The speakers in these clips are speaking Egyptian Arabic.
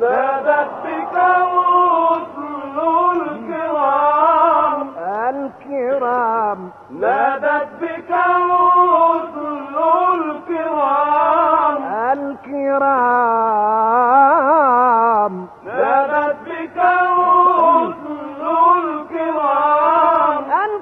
نادت بك رسل الكرام الكرام نادت بك رسل الكرام الكرام نادت بك رسل الكرام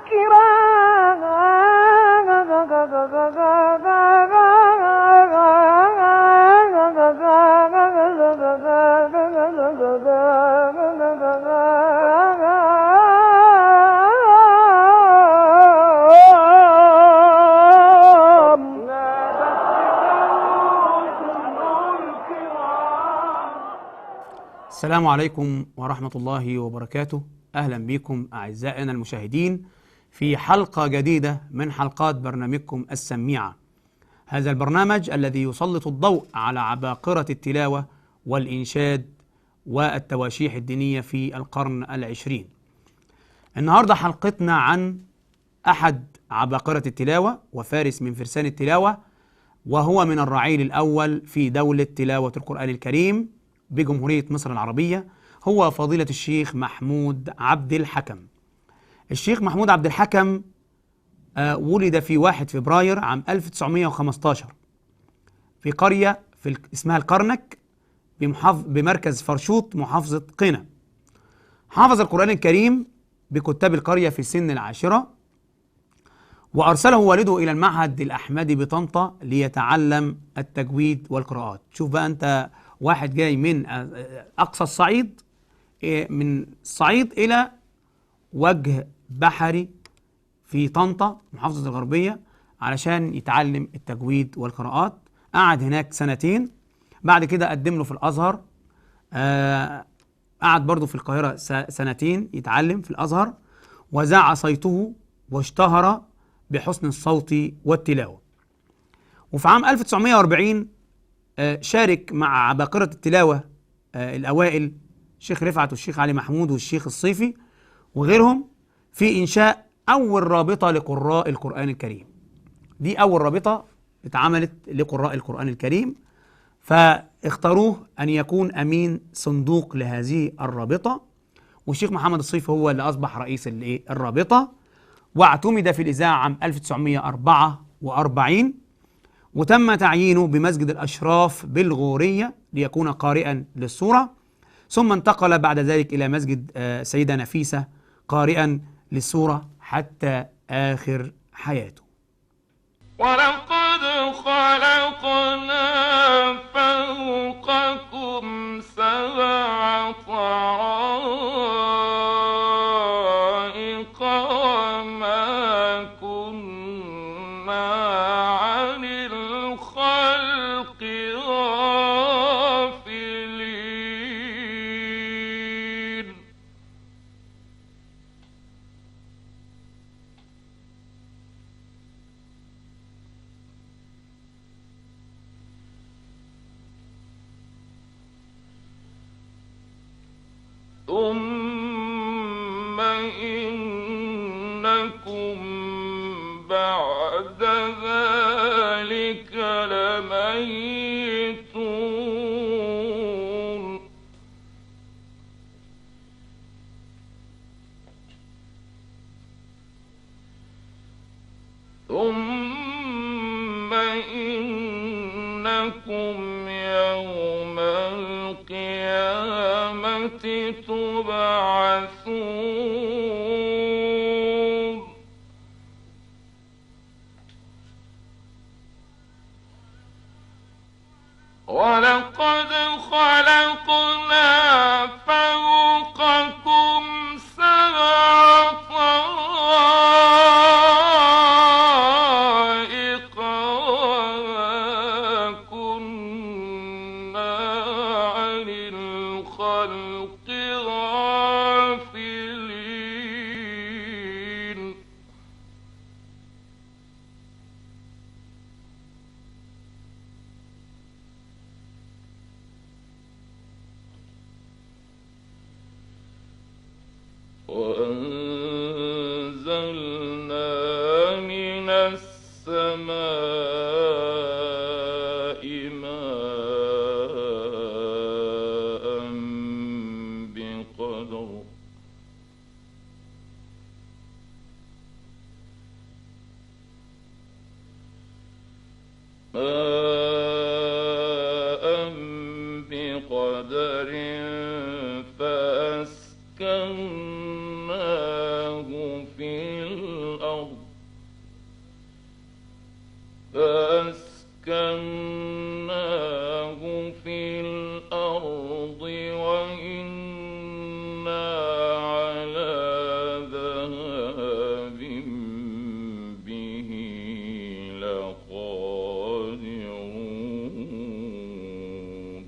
الكرام نادت بك رسل الكرام السلام عليكم ورحمة الله وبركاته أهلا بكم أعزائنا المشاهدين في حلقة جديدة من حلقات برنامجكم السميعة هذا البرنامج الذي يسلط الضوء على عباقرة التلاوة والإنشاد والتواشيح الدينية في القرن العشرين النهاردة حلقتنا عن أحد عباقرة التلاوة وفارس من فرسان التلاوة وهو من الرعيل الأول في دولة تلاوة القرآن الكريم بجمهورية مصر العربية هو فضيلة الشيخ محمود عبد الحكم الشيخ محمود عبد الحكم آه، ولد في 1 فبراير عام 1915 في قرية في ال- اسمها الكرنك بمحافظ بمركز فرشوط محافظة قنا حافظ القرآن الكريم بكتاب القرية في سن العاشرة وأرسله والده إلى المعهد الأحمدي بطنطا ليتعلم التجويد والقراءات شوف بقى أنت واحد جاي من آه، أقصى الصعيد إيه، من الصعيد إلى وجه بحري في طنطا محافظة الغربية علشان يتعلم التجويد والقراءات قعد هناك سنتين بعد كده قدم له في الأزهر آه قعد برضه في القاهرة س- سنتين يتعلم في الأزهر وذاع صيته واشتهر بحسن الصوت والتلاوة وفي عام 1940 آه، شارك مع عباقرة التلاوة آه، الأوائل الشيخ رفعت والشيخ علي محمود والشيخ الصيفي وغيرهم في إنشاء أول رابطة لقراء القرآن الكريم دي أول رابطة اتعملت لقراء القرآن الكريم فاختاروه أن يكون أمين صندوق لهذه الرابطة والشيخ محمد الصيفي هو اللي أصبح رئيس الإيه؟ الرابطة واعتمد في الإذاعة عام 1944 وتم تعيينه بمسجد الأشراف بالغورية ليكون قارئا للسورة ثم انتقل بعد ذلك إلى مسجد آه، سيدة نفيسة قارئا للسورة حتى آخر حياته ولقد خلقنا فوقكم سبع طرائق وما كنا عن الخلق غافلين ثم إنكم بعد ذلك لميتون ثم إنكم يوم القيامة تبعثون ولقد خلقنا فوقكم سبع طرائق وما كنا عن الخلق غافلين وأنزلنا من السماء ماء قدر فأسكناه في الأرض فأسكناه في الأرض وإنا على ذهاب به لقادرون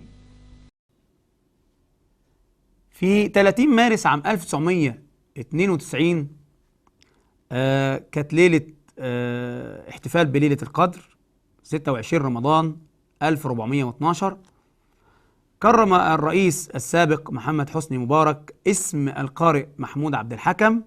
في 30 مارس عام 1992 آه كانت ليلة آه احتفال بليلة القدر 26 رمضان 1412 كرم الرئيس السابق محمد حسني مبارك اسم القارئ محمود عبد الحكم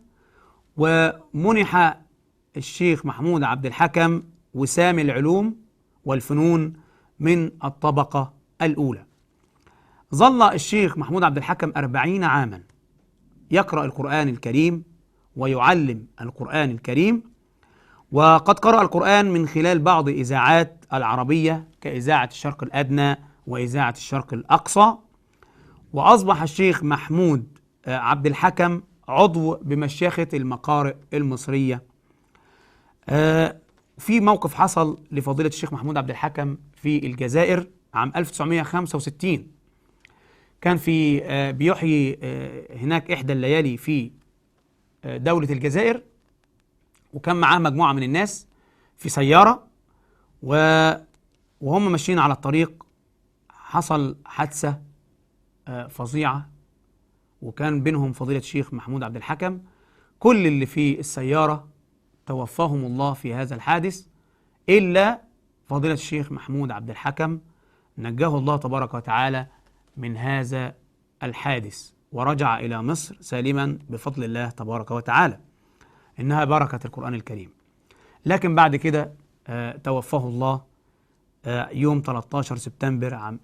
ومنح الشيخ محمود عبد الحكم وسام العلوم والفنون من الطبقة الأولى ظل الشيخ محمود عبد الحكم أربعين عاما يقرأ القرآن الكريم ويعلم القرآن الكريم وقد قرأ القرآن من خلال بعض إذاعات العربية كإذاعة الشرق الأدنى وإذاعة الشرق الأقصى وأصبح الشيخ محمود آه، عبد الحكم عضو بمشيخة المقارئ المصرية آه، في موقف حصل لفضيلة الشيخ محمود عبد الحكم في الجزائر عام 1965 كان في آه، بيحيي آه، هناك إحدى الليالي في آه، دولة الجزائر وكان معاه مجموعة من الناس في سيارة و وهم ماشيين على الطريق حصل حادثة آه، فظيعة وكان بينهم فضيلة الشيخ محمود عبد الحكم كل اللي في السيارة توفاهم الله في هذا الحادث إلا فضيلة الشيخ محمود عبد الحكم نجاه الله تبارك وتعالى من هذا الحادث ورجع إلى مصر سالما بفضل الله تبارك وتعالى إنها بركة القرآن الكريم لكن بعد كده آه، توفاه الله آه، يوم 13 سبتمبر عام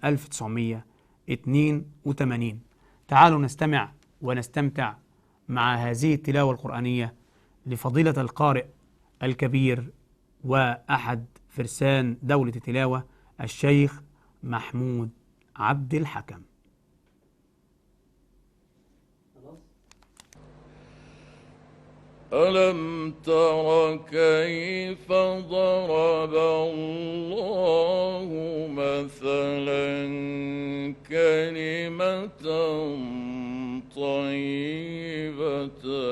1982 تعالوا نستمع ونستمتع مع هذه التلاوة القرآنية لفضيلة القارئ الكبير وأحد فرسان دولة التلاوة الشيخ محمود عبد الحكم ألم تر كيف ضرب الله مثلا كلمة طيبة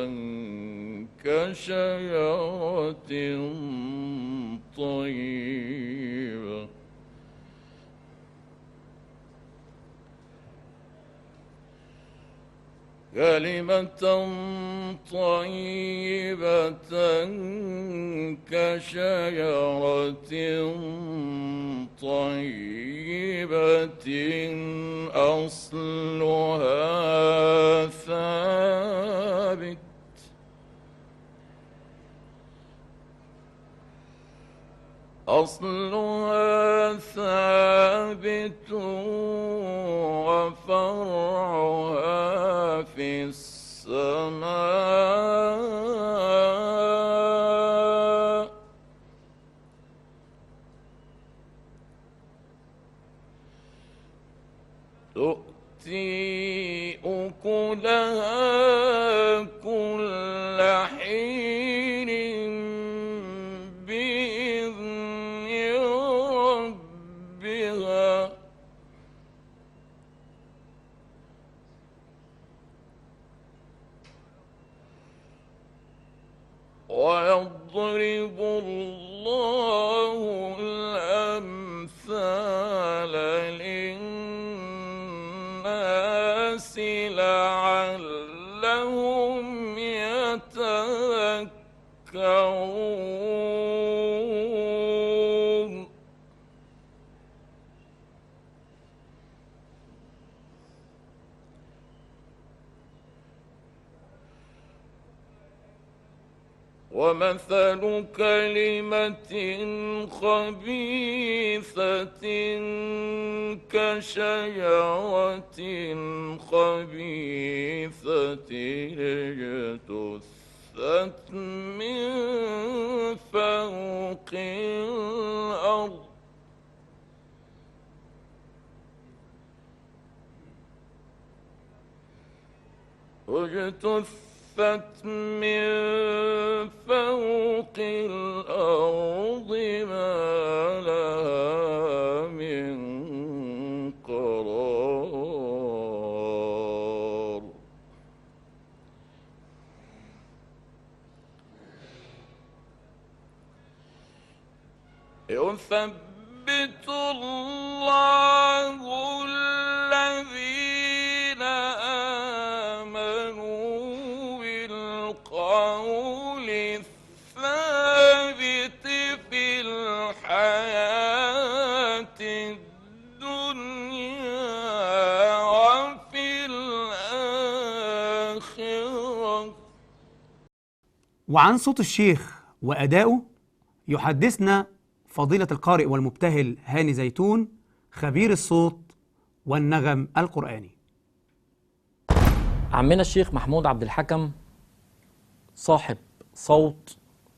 كشجرة طيبة كلمة طيبة كشجرة طيبة أصلها ثابت أصلها ثابت وفرعها في السماء تؤتي أكلها كل حين بإذن ربها ويضرب الله الأمثال للناس لعلهم يتذكرون ومثل كلمة خبيثة كشجرة خبيثة اجتثت من فوق الأرض واجتثت من فوق الأرض ما لها من قرار يثبت الله الذين آمنوا بالقول الثابت في الحياة الدنيا وفي الآخرة وعن صوت الشيخ وأدائه يحدثنا فضيلة القارئ والمبتهل هاني زيتون خبير الصوت والنغم القرآني عمنا الشيخ محمود عبد الحكم صاحب صوت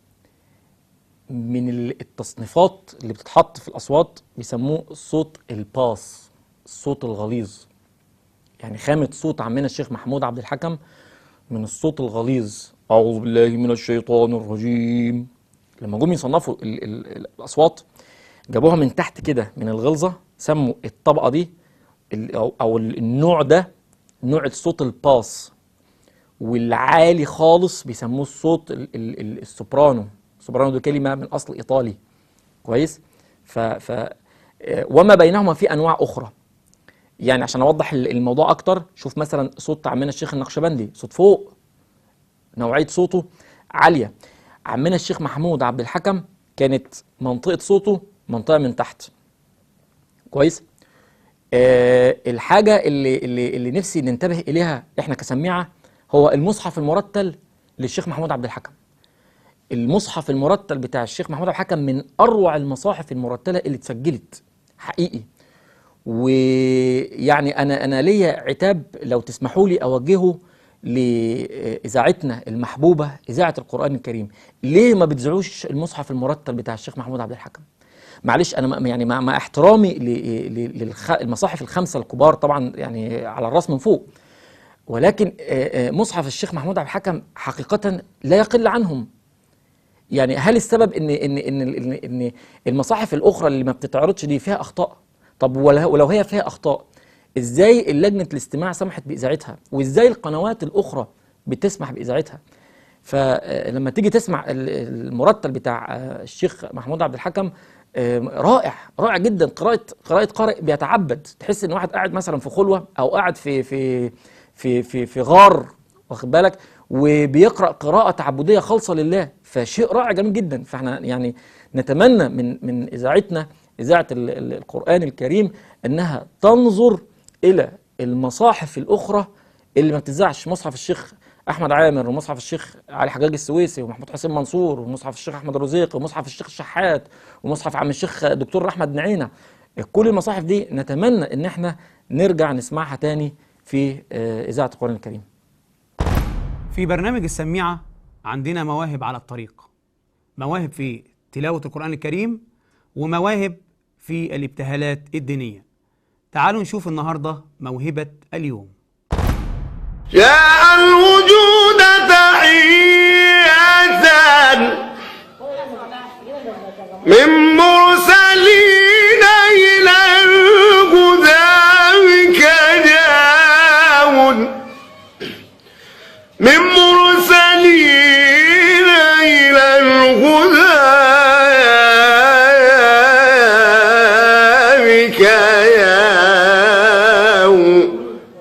من ال- التصنيفات اللي بتتحط في الأصوات بيسموه صوت الباس الصوت الغليظ يعني خامة صوت عمنا الشيخ محمود عبد الحكم من الصوت الغليظ أعوذ بالله من الشيطان الرجيم لما جم يصنفوا ال ال ال الأصوات جابوها من تحت كده من الغلظة سموا الطبقة دي ال- أو, أو ال- النوع ده نوع الصوت الباس والعالي خالص بيسموه الصوت ال ال ال السوبرانو السوبرانو دي كلمة من أصل إيطالي كويس ف, ف آه، وما بينهما في أنواع أخرى يعني عشان أوضح ال- الموضوع أكتر شوف مثلا صوت عمنا الشيخ النقشبندي صوت فوق نوعية صوته عالية عمنا الشيخ محمود عبد الحكم كانت منطقة صوته منطقة من تحت كويس آه الحاجة اللي, اللي, اللي نفسي ننتبه إليها إحنا كسميعة هو المصحف المرتل للشيخ محمود عبد الحكم المصحف المرتل بتاع الشيخ محمود عبد الحكم من أروع المصاحف المرتلة اللي اتسجلت حقيقي ويعني أنا أنا ليا عتاب لو تسمحوا لي أوجهه لإذاعتنا المحبوبة إذاعة القرآن الكريم ليه ما بتذيعوش المصحف المرتل بتاع الشيخ محمود عبد الحكم معلش انا ما- يعني مع, مع احترامي للمصاحف الخمسه الكبار طبعا يعني على الراس من فوق ولكن آه، آه، مصحف الشيخ محمود عبد الحكم حقيقه لا يقل عنهم يعني هل السبب ان ان ان ان, إن المصاحف الاخرى اللي ما بتتعرضش دي فيها اخطاء طب ولا- ولو هي فيها اخطاء ازاي لجنه الاستماع سمحت باذاعتها وازاي القنوات الاخرى بتسمح باذاعتها فلما تيجي تسمع ال- المرتل بتاع آه، الشيخ محمود عبد الحكم آه، رائع رائع جدا قراءة قراءة قارئ بيتعبد تحس ان واحد قاعد مثلا في خلوة او قاعد في في في في في غار واخد بالك وبيقرأ قراءة تعبدية خالصة لله فشيء رائع جميل جدا فاحنا يعني نتمنى من من اذاعتنا اذاعة ال- ال- القرآن الكريم انها تنظر الى المصاحف الاخرى اللي ما بتذاعش مصحف الشيخ احمد عامر ومصحف الشيخ علي حجاج السويسي ومحمود حسين منصور ومصحف الشيخ احمد الرزيق ومصحف الشيخ الشحات ومصحف عم الشيخ دكتور احمد نعينه كل المصاحف دي نتمنى ان احنا نرجع نسمعها تاني في آه، اذاعه القران الكريم في برنامج السميعة عندنا مواهب على الطريق مواهب في تلاوة القرآن الكريم ومواهب في الابتهالات الدينية تعالوا نشوف النهاردة موهبة اليوم جاء الوجود تحية من مرسلين إلى الهدى كجاون من مرسلين إلى الهدى كجاون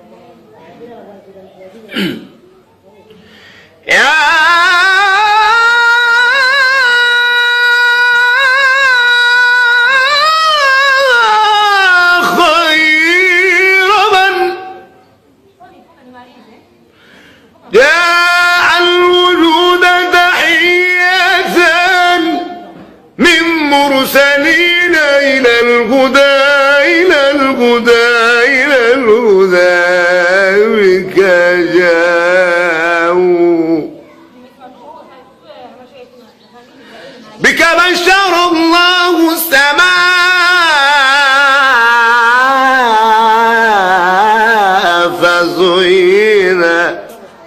يا خير من جاء الوجود تحية من مرسلين إلى الهدى إلى الهدى إلى الهدى بك جاءوا بك بشر الله السماء فزين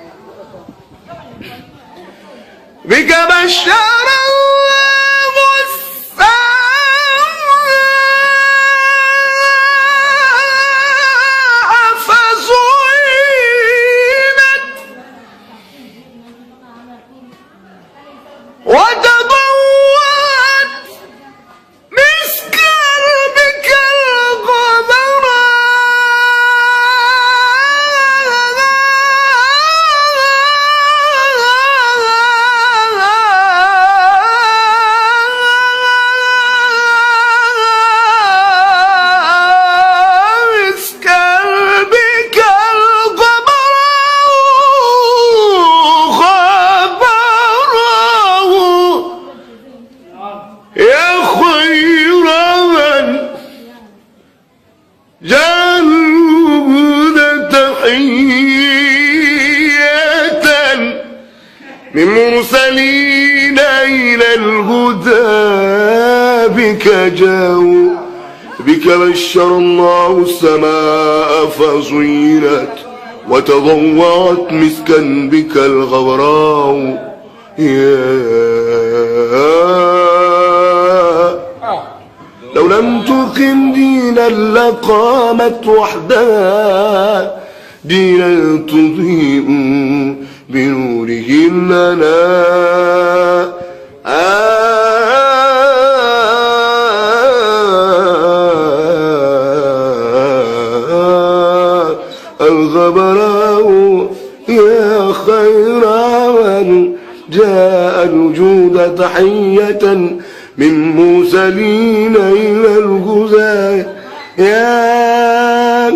بك بشر الله الساعة فزينت وتضوت بسكربك القمر بسكربك القمر خبره يا خير من جلد تحية من مرسلين إلى الهدى بك جاءوا بك بشر الله السماء فزينت وتضوعت مسكا بك الغبراء يا لو لم تقم دينا لقامت وحدها دينا تضيء بنوره لنا الغبراء يا خير من جاء الوجود تحية من مرسلين إلى الغزاة يا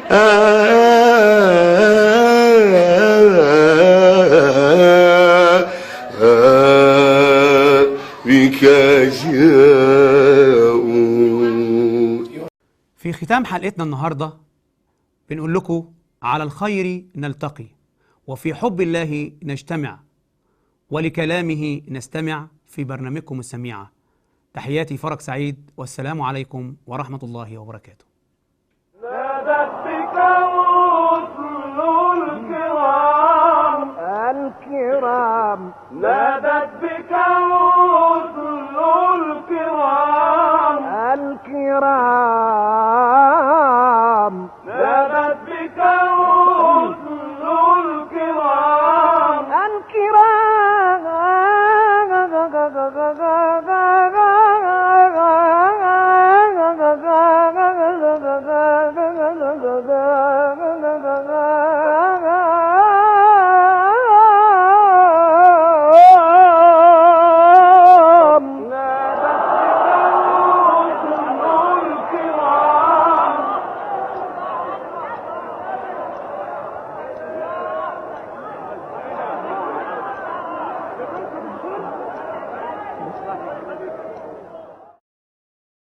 بك جاءوا في ختام حلقتنا النهارده بنقول لكم على الخير نلتقي وفي حب الله نجتمع ولكلامه نستمع في برنامجكم السميعة تحياتي فرج سعيد والسلام عليكم ورحمة الله وبركاته